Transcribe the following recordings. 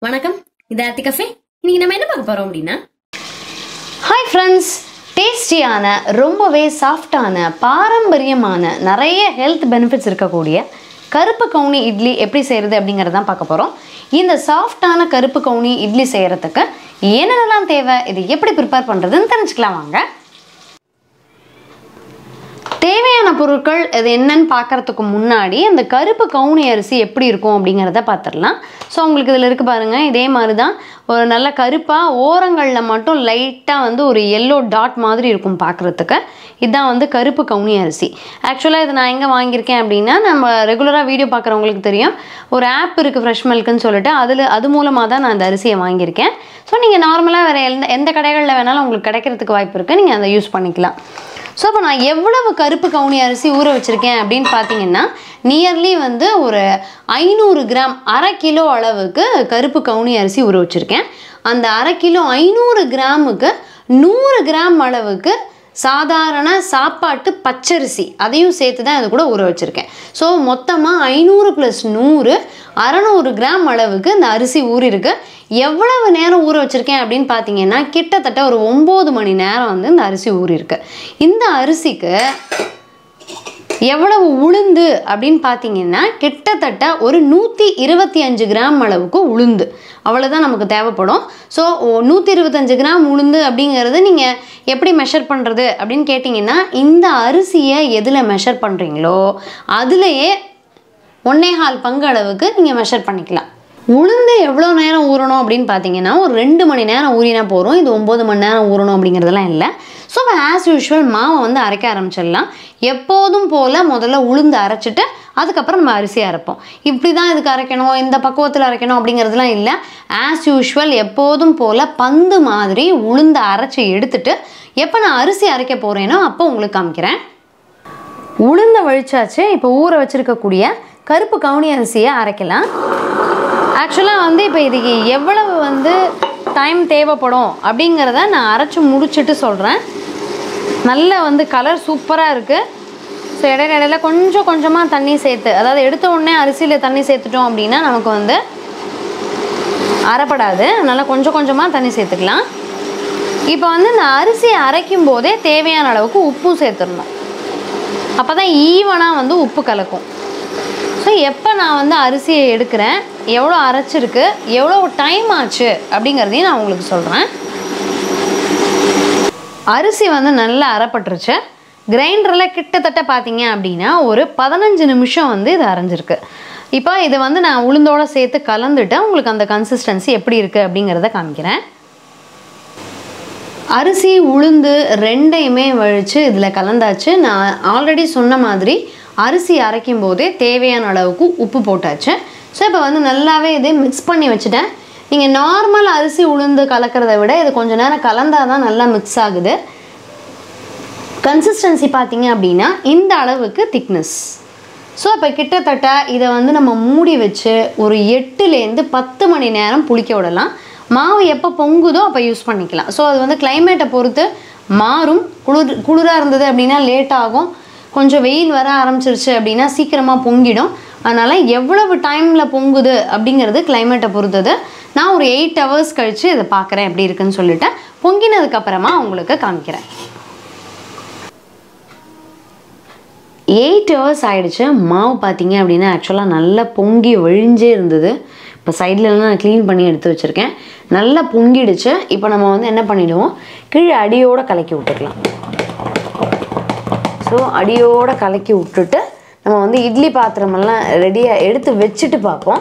வணக்கம் இது ஆர்த்தி கஃபே இன்னைக்கு நம்ம என்ன பார்க்க போறோம் அப்படின்னா ஹாய் ஃப்ரெண்ட்ஸ் டேஸ்டியான ரொம்பவே சாஃப்டான பாரம்பரியமான நிறைய ஹெல்த் பெனிஃபிட்ஸ் இருக்கக்கூடிய கருப்பு கவுனி இட்லி எப்படி செய்கிறது அப்படிங்கிறத தான் பார்க்க போகிறோம் இந்த சாஃப்டான கருப்பு கவுனி இட்லி செய்கிறதுக்கு என்னென்னலாம் தேவை இது எப்படி ப்ரிப்பேர் பண்ணுறதுன்னு தெரிஞ்சுக்கலாம் வாங்க தேவையான பொருட்கள் இது என்னன்னு பார்க்கறதுக்கு முன்னாடி அந்த கருப்பு கவுனி அரிசி எப்படி இருக்கும் அப்படிங்கிறத பார்த்துடலாம் ஸோ உங்களுக்கு இதில் இருக்கு பாருங்க இதே மாதிரி தான் ஒரு நல்ல கருப்பாக ஓரங்களில் மட்டும் லைட்டாக வந்து ஒரு எல்லோ டாட் மாதிரி இருக்கும் பார்க்குறதுக்கு இதுதான் வந்து கருப்பு கவுனி அரிசி ஆக்சுவலாக இது நான் எங்கே வாங்கியிருக்கேன் அப்படின்னா நம்ம ரெகுலராக வீடியோ பார்க்குறவங்களுக்கு தெரியும் ஒரு ஆப் இருக்குது ஃப்ரெஷ் மில்க்குன்னு சொல்லிட்டு அதில் அது மூலமாக தான் நான் அந்த அரிசியை வாங்கியிருக்கேன் ஸோ நீங்கள் நார்மலாக வேறு எந்த எந்த கடைகளில் வேணாலும் உங்களுக்கு கிடைக்கிறதுக்கு வாய்ப்பு இருக்குது நீங்கள் அதை யூஸ் பண்ணிக்கலாம் ஸோ இப்போ நான் எவ்வளவு கருப்பு கவுனி அரிசி ஊற வச்சுருக்கேன் அப்படின்னு பார்த்தீங்கன்னா நியர்லி வந்து ஒரு ஐநூறு கிராம் அரை கிலோ அளவுக்கு கருப்பு கவுனி அரிசி ஊற வச்சுருக்கேன் அந்த அரை கிலோ ஐநூறு கிராமுக்கு நூறு கிராம் அளவுக்கு சாதாரண சாப்பாட்டு பச்சரிசி அதையும் சேர்த்து தான் இது கூட ஊற வச்சுருக்கேன் ஸோ மொத்தமாக ஐநூறு ப்ளஸ் நூறு அறநூறு கிராம் அளவுக்கு இந்த அரிசி ஊறிருக்கு எவ்வளவு நேரம் ஊற வச்சுருக்கேன் அப்படின்னு பார்த்தீங்கன்னா கிட்டத்தட்ட ஒரு ஒம்பது மணி நேரம் வந்து இந்த அரிசி ஊறிருக்கு இந்த அரிசிக்கு எவ்வளவு உளுந்து அப்படின்னு பார்த்தீங்கன்னா கிட்டத்தட்ட ஒரு நூற்றி இருபத்தி அஞ்சு கிராம் அளவுக்கு உளுந்து அவ்வளோதான் நமக்கு தேவைப்படும் ஸோ நூற்றி இருபத்தஞ்சு கிராம் உளுந்து அப்படிங்கிறது நீங்கள் எப்படி மெஷர் பண்ணுறது அப்படின்னு கேட்டிங்கன்னா இந்த அரிசியை எதில் மெஷர் பண்ணுறீங்களோ அதுலேயே ஒன்னே கால் பங்கு அளவுக்கு நீங்கள் மெஷர் பண்ணிக்கலாம் உளுந்து எவ்வளோ நேரம் ஊறணும் அப்படின்னு பார்த்தீங்கன்னா ஒரு ரெண்டு மணி நேரம் ஊறினா போகிறோம் இது ஒம்பது மணி நேரம் ஊறணும் அப்படிங்கிறதெல்லாம் இல்லை ஸோ ஆஸ் யூஷுவல் மாவை வந்து அரைக்க ஆரம்பிச்சிடலாம் எப்போதும் போல் முதல்ல உளுந்து அரைச்சிட்டு அதுக்கப்புறம் நம்ம அரிசி அரைப்போம் இப்படி தான் இதுக்கு அரைக்கணும் இந்த பக்குவத்தில் அரைக்கணும் அப்படிங்கிறதுலாம் இல்லை ஆஸ் யூஷுவல் எப்போதும் போல் பந்து மாதிரி உளுந்து அரைச்சி எடுத்துட்டு எப்போ நான் அரிசி அரைக்க போகிறேனோ அப்போ உங்களுக்கு காமிக்கிறேன் உளுந்த வழிச்சாச்சு இப்போ ஊற வச்சிருக்கக்கூடிய கருப்பு கவுனி அரிசியை அரைக்கலாம் ஆக்சுவலாக வந்து இப்போ இதுக்கு எவ்வளவு வந்து டைம் தேவைப்படும் அப்படிங்கிறத நான் அரைச்சி முடிச்சுட்டு சொல்கிறேன் நல்ல வந்து கலர் சூப்பராக இருக்குது ஸோ இடையில இடையில கொஞ்சம் கொஞ்சமாக தண்ணி சேர்த்து அதாவது எடுத்த உடனே அரிசியில் தண்ணி சேர்த்துட்டோம் அப்படின்னா நமக்கு வந்து அரைப்படாது அதனால் கொஞ்சம் கொஞ்சமாக தண்ணி சேர்த்துக்கலாம் இப்போ வந்து இந்த அரிசியை அரைக்கும் போதே தேவையான அளவுக்கு உப்பும் சேர்த்துடணும் அப்போ தான் ஈவனாக வந்து உப்பு கலக்கும் ஸோ எப்போ நான் வந்து அரிசியை எடுக்கிறேன் எவ்வளோ அரைச்சிருக்கு எவ்வளோ டைம் ஆச்சு அப்படிங்கிறதையும் நான் உங்களுக்கு சொல்கிறேன் அரிசி வந்து நல்லா அரைப்பட்டுருச்சு கிரைண்டரில் கிட்டத்தட்ட பார்த்தீங்க அப்படின்னா ஒரு பதினஞ்சு நிமிஷம் வந்து இது அரைஞ்சிருக்கு இப்போ இதை வந்து நான் உளுந்தோடு சேர்த்து கலந்துட்டு உங்களுக்கு அந்த கன்சிஸ்டன்சி எப்படி இருக்குது அப்படிங்கிறத காமிக்கிறேன் அரிசி உளுந்து ரெண்டையுமே வழித்து இதில் கலந்தாச்சு நான் ஆல்ரெடி சொன்ன மாதிரி அரிசி அரைக்கும் போதே தேவையான அளவுக்கு உப்பு போட்டாச்சு ஸோ இப்போ வந்து நல்லாவே இதை மிக்ஸ் பண்ணி வச்சுட்டேன் நீங்கள் நார்மல் அரிசி உளுந்து கலக்கிறத விட இது கொஞ்சம் நேரம் கலந்தால் தான் நல்லா மிக்ஸ் ஆகுது கன்சிஸ்டன்சி பார்த்தீங்க அப்படின்னா இந்த அளவுக்கு திக்னஸ் ஸோ இப்போ கிட்டத்தட்ட இதை வந்து நம்ம மூடி வச்சு ஒரு எட்டுலேருந்து பத்து மணி நேரம் புளிக்க விடலாம் மாவு எப்போ பொங்குதோ அப்போ யூஸ் பண்ணிக்கலாம் ஸோ அது வந்து கிளைமேட்டை பொறுத்து மாறும் குளிர் குளிராக இருந்தது அப்படின்னா லேட் ஆகும் கொஞ்சம் வெயில் வர ஆரம்பிச்சிருச்சு அப்படின்னா சீக்கிரமாக பொங்கிடும் அதனால் எவ்வளவு டைமில் பொங்குது அப்படிங்கிறது கிளைமேட்டை பொறுத்தது நான் ஒரு எயிட் ஹவர்ஸ் கழித்து இதை பார்க்குறேன் எப்படி இருக்குன்னு சொல்லிட்டு பொங்கினதுக்கப்புறமா உங்களுக்கு காமிக்கிறேன் எயிட் ஹவர்ஸ் ஆகிடுச்சு மாவு பார்த்தீங்க அப்படின்னா ஆக்சுவலாக நல்லா பொங்கி ஒழிஞ்சே இருந்தது இப்போ சைட்லலாம் நான் க்ளீன் பண்ணி எடுத்து வச்சுருக்கேன் நல்லா பொங்கிடுச்சு இப்போ நம்ம வந்து என்ன பண்ணிவிடுவோம் கீழே அடியோடு கலக்கி விட்டுக்கலாம் ஸோ அடியோடு கலக்கி விட்டுட்டு நம்ம வந்து இட்லி பாத்திரமெல்லாம் ரெடியாக எடுத்து வச்சுட்டு பார்ப்போம்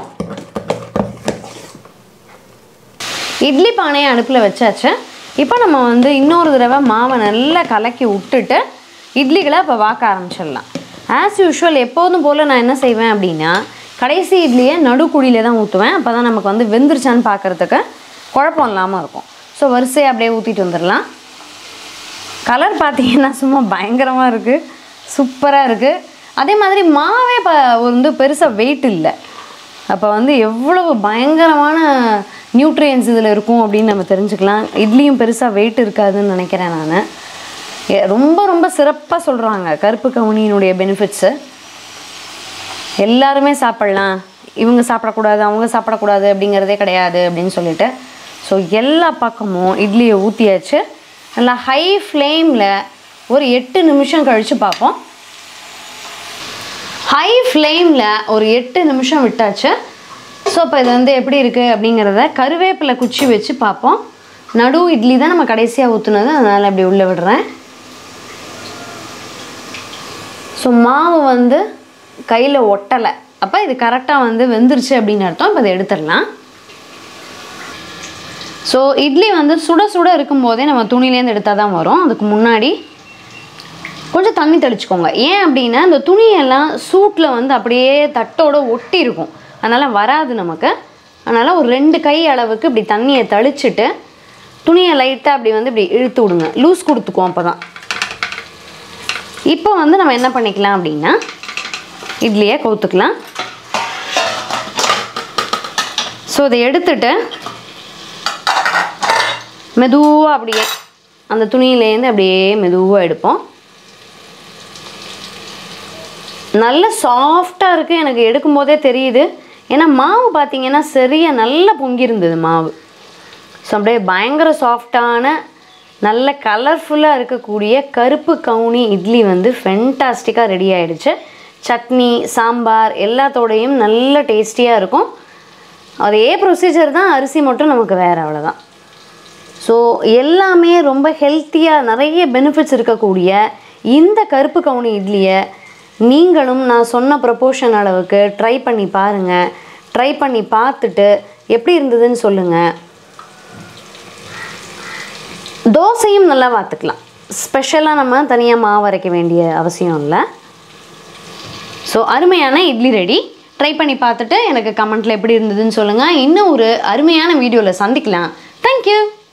இட்லி பானையை அடுப்பில் வச்சாச்சு இப்போ நம்ம வந்து இன்னொரு தடவை மாவை நல்லா கலக்கி விட்டுட்டு இட்லிகளை இப்போ வாக்க ஆரம்பிச்சிடலாம் ஆஸ் யூஷுவல் எப்போதும் போல் நான் என்ன செய்வேன் அப்படின்னா கடைசி இட்லியை நடுக்குழியில் தான் ஊற்றுவேன் அப்போ தான் நமக்கு வந்து வெந்துருச்சான்னு பார்க்குறதுக்கு குழப்பம் இல்லாமல் இருக்கும் ஸோ வரிசையை அப்படியே ஊற்றிட்டு வந்துடலாம் கலர் பார்த்தீங்கன்னா சும்மா பயங்கரமாக இருக்குது சூப்பராக இருக்குது அதே மாதிரி மாவே இப்போ வந்து பெருசாக வெயிட் இல்லை அப்போ வந்து எவ்வளவு பயங்கரமான நியூட்ரியன்ஸ் இதில் இருக்கும் அப்படின்னு நம்ம தெரிஞ்சுக்கலாம் இட்லியும் பெருசாக வெயிட் இருக்காதுன்னு நினைக்கிறேன் நான் ரொம்ப ரொம்ப சிறப்பாக சொல்கிறாங்க கருப்பு கவுனியினுடைய பெனிஃபிட்ஸு எல்லாருமே சாப்பிட்லாம் இவங்க சாப்பிடக்கூடாது அவங்க சாப்பிடக்கூடாது அப்படிங்கிறதே கிடையாது அப்படின்னு சொல்லிட்டு ஸோ எல்லா பக்கமும் இட்லியை ஊற்றியாச்சு நல்லா ஹை ஃப்ளேமில் ஒரு எட்டு நிமிஷம் கழித்து பார்ப்போம் ஹை ஃப்ளேமில் ஒரு எட்டு நிமிஷம் விட்டாச்சு ஸோ இப்போ இது வந்து எப்படி இருக்குது அப்படிங்கிறத கருவேப்பிலை குச்சி வச்சு பார்ப்போம் நடு இட்லி தான் நம்ம கடைசியாக ஊற்றுனது அதனால் அப்படி உள்ளே விடுறேன் ஸோ மாவு வந்து கையில் ஒட்டலை அப்போ இது கரெக்டாக வந்து வெந்துருச்சு அப்படின்னு அர்த்தம் இப்போ இதை எடுத்துடலாம் ஸோ இட்லி வந்து சுட சுட இருக்கும்போதே நம்ம துணிலேருந்து எடுத்தால் தான் வரும் அதுக்கு முன்னாடி கொஞ்சம் தண்ணி தெளிச்சுக்கோங்க ஏன் அப்படின்னா இந்த துணியெல்லாம் சூட்டில் வந்து அப்படியே தட்டோட ஒட்டி இருக்கும் அதனால் வராது நமக்கு அதனால் ஒரு ரெண்டு கை அளவுக்கு இப்படி தண்ணியை தெளிச்சிட்டு துணியை லைட்டாக அப்படி வந்து இப்படி இழுத்து விடுங்க லூஸ் கொடுத்துக்குவோம் அப்போ தான் இப்போ வந்து நம்ம என்ன பண்ணிக்கலாம் அப்படின்னா இட்லியை கவுத்துக்கலாம் ஸோ இதை எடுத்துட்டு மெதுவாக அப்படியே அந்த துணியிலேருந்து அப்படியே மெதுவாக எடுப்போம் நல்ல சாஃப்டாக இருக்குது எனக்கு எடுக்கும்போதே தெரியுது ஏன்னா மாவு பார்த்தீங்கன்னா சரியாக நல்லா பொங்கியிருந்தது மாவு ஸோ அப்படியே பயங்கர சாஃப்டான நல்ல கலர்ஃபுல்லாக இருக்கக்கூடிய கருப்பு கவுனி இட்லி வந்து ஃபென்டாஸ்டிக்காக ரெடி ஆயிடுச்சு சட்னி சாம்பார் எல்லாத்தோடையும் நல்ல டேஸ்டியாக இருக்கும் அதே ப்ரொசீஜர் தான் அரிசி மட்டும் நமக்கு வேறு அவ்வளோதான் ஸோ எல்லாமே ரொம்ப ஹெல்த்தியாக நிறைய பெனிஃபிட்ஸ் இருக்கக்கூடிய இந்த கருப்பு கவுனி இட்லியை நீங்களும் நான் சொன்ன ப்ரப்போர்ஷன் அளவுக்கு ட்ரை பண்ணி பாருங்கள் ட்ரை பண்ணி பார்த்துட்டு எப்படி இருந்ததுன்னு சொல்லுங்கள் தோசையும் நல்லா பார்த்துக்கலாம் ஸ்பெஷலாக நம்ம தனியாக மாவு அரைக்க வேண்டிய அவசியம் இல்லை ஸோ அருமையான இட்லி ரெடி ட்ரை பண்ணி பார்த்துட்டு எனக்கு கமெண்ட்டில் எப்படி இருந்ததுன்னு சொல்லுங்கள் இன்னும் ஒரு அருமையான வீடியோவில் சந்திக்கலாம் தேங்க்யூ